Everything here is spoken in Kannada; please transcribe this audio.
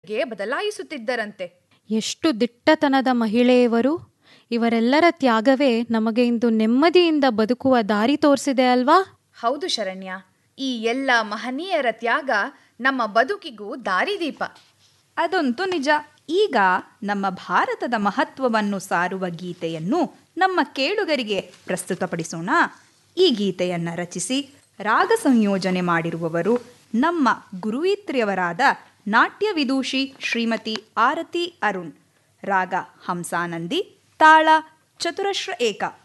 ಬದುಕಿಗೆ ಬದಲಾಯಿಸುತ್ತಿದ್ದರಂತೆ ಎಷ್ಟು ದಿಟ್ಟತನದ ಮಹಿಳೆಯವರು ಇವರೆಲ್ಲರ ತ್ಯಾಗವೇ ನಮಗೆ ಇಂದು ನೆಮ್ಮದಿಯಿಂದ ಬದುಕುವ ದಾರಿ ತೋರಿಸಿದೆ ಅಲ್ವಾ ಹೌದು ಶರಣ್ಯ ಈ ಎಲ್ಲ ಮಹನೀಯರ ತ್ಯಾಗ ನಮ್ಮ ಬದುಕಿಗೂ ದಾರಿದೀಪ ಅದಂತೂ ನಿಜ ಈಗ ನಮ್ಮ ಭಾರತದ ಮಹತ್ವವನ್ನು ಸಾರುವ ಗೀತೆಯನ್ನು ನಮ್ಮ ಕೇಳುಗರಿಗೆ ಪ್ರಸ್ತುತಪಡಿಸೋಣ ಈ ಗೀತೆಯನ್ನು ರಚಿಸಿ ರಾಗ ಸಂಯೋಜನೆ ಮಾಡಿರುವವರು ನಮ್ಮ ಗುರುಯಿತ್ರಿಯವರಾದ ನಾಟ್ಯ ವಿದೂಷಿ ಶ್ರೀಮತಿ ಆರತಿ ಅರುಣ್ ರಾಗ ಹಂಸಾನಂದಿ ತಾಳ ಚತುರಶ್ರ ಏಕ